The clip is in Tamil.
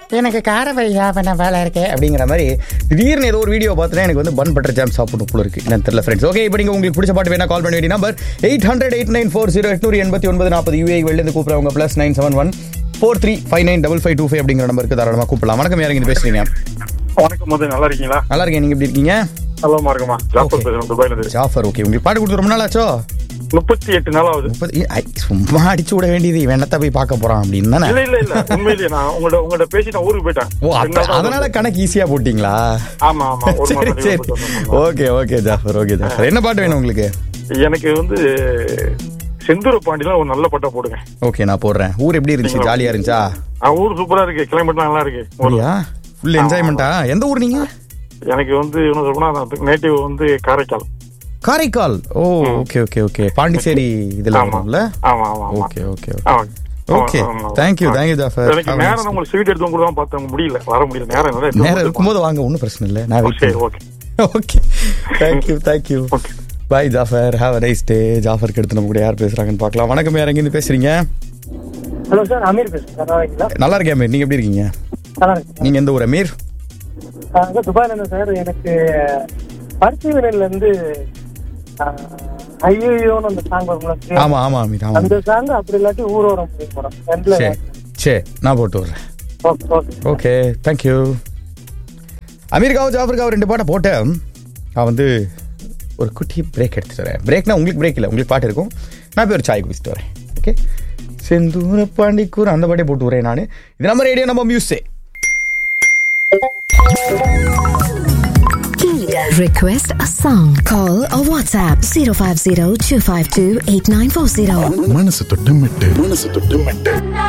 எனக்கு கார வழியா பண்ண வேலை இருக்கே அப்படிங்கிற மாதிரி திடீர்னு ஏதோ ஒரு வீடியோ பார்த்துட்டு எனக்கு வந்து பன் பட்டர் ஜாம் சாப்பிடணும் போல இருக்கு என்ன தெரியல ஃப்ரெண்ட்ஸ் ஓகே இப்போ நீங்கள் உங்களுக்கு பிடிச்ச பாட்டு வேணா கால் பண்ண வேண்டிய number eight hundred eight nine four zero எட்நூறு எண்பத்தி ஒன்பது நாற்பது யூஏ வெளிலேருந்து கூப்பிட்றவங்க plus nine seven one four three five nine double five two five அப்படிங்கிற நம்பருக்கு தாராளமாக கூப்பிடலாம் வணக்கம் யாருங்க இது பேசுறீங்க வணக்கம் மது நல்லா இருக்கீங்களா நல்லா இருக்கேன் நீங்கள் எப்படி இருக்கீங்க நலமா இருக்குமா ஜாஃபர் Okay. பேசுறேன் துபாயில இருந்து ஜாஃபர் ஓகே உங்களுக்கு பாட்டு கொடுத்து ரொம்ப நாள் ஆச்சோ முப்பத்தி எட்டு நாள் ஆகுது முப்பது ஏ, ஐ, சும்மா அடிச்சு விட வேண்டியது இவன் என்னத்த போய் பார்க்க போறான் அப்படின்னு தானே இல்ல இல்ல இல்ல உண்மையிலேயே நான் உங்கள்ட்ட உங்கள்ட்ட பேசி நான் ஊருக்கு போயிட்டேன் ஓ அப்ப ரெண்டு நாள் தான் அதனால ஊருக்கு கணக்கு ஈஸியா போட்டீங்களா போயிட்டேன். ஆமா ஆமா ஒரு சரி மாசம் leave சரி போட்டு வந்தேன். Okay okay Jafar okay Jafar என்ன பாட்டு வேணும் உங்களுக்கு எனக்கு வந்து செந்தூர பாண்டியில ஒரு நல்ல பட்டா போடுங்க ஓகே நான் போடுறேன் ஊர் எப்படி இருந்துச்சு ஜாலியா இருந்துச்சா ஆ, ஊர் சூப்பரா இருக்கு கிளைமேட் நல்லா இருக்கு அப்படியா ஃபுல் என்ஜாய்மெண்டா எந்த ஊர் நீங்க எனக்கு வந்து என்ன சொல்லணும்னா நேட்டிவ் வந்து Karaikal Karaikal oh okay okay okay Pondicherry இதுல ஆமா வரும்ல ஆமா ஆமா ஆமா ஓகே ஓகே ஆமா. ஓகே ஆமா, ஆமா. தேங்க்யூ தேங்க்யூ ஜாஃபர் எனக்கு நேரம் தான் உங்களுக்கு ஸ்வீட் எடுத்து கூட தான் பார்த்தேன் முடியல வர முடியல நேரம் இல்லை நேரம் இருக்கும்போது வாங்க ஒன்றும் பிரச்சனை இல்லை நான் வெயிட் சரி பண்ணுறேன் okay okay thank you thank you okay bye Jafar have a nice day ஜாஃபருக்கு எடுத்து நம்ம கூட யார் பேசுறாங்கன்னு பார்க்கலாம் வணக்கம் யார் எங்கேருந்து பேசுறீங்க ஹலோ சார் அமீர் பேசுறேன் சார் நல்லா இருக்கீங்களா நல்லா இருக்கேன் அமீர் நீங்க எப்படி இருக்கீங்க நல்லா இருக்கு நீங்க எந்த ஊர் அமீர் அங்கே துபாயில இருந்து சார் எனக்கு பருத்தி வினையில இருந்து ஐயோன்னு அந்த சாங் வரும்ல ஆமா ஆமா அமீர் ஆமா அந்த சாங் அப்படி இல்லாட்டி ஊரோரம் முடியும் படம் ரெண்டுல சரி சரி நான் போட்டு விட்றேன் ஓகே ஓகே ஓகே தேங்க்யூ அமீர்காவும் ஜாஃபர்காவும் ரெண்டு பாட்டை போட்டேன் நான் வந்து ஒரு குட்டி பிரேக் எடுத்துட்டு வரேன் பிரேக்னா உங்களுக்கு பிரேக் இல்லை உங்களுக்கு பாட்டு இருக்கும் நான் போய் ஒரு சாய் குடிச்சிட்டு வரேன் ஓகே செந்தூர பாண்டிக்கூர் அந்த பாட்டே போட்டு வரேன் நான் இது நம்ம ரேடியோ நம்ம music Request a song. Call or WhatsApp 050 252 8940. மனசு தொட்டு மெட்டு மனசு தொட்டு மெட்டு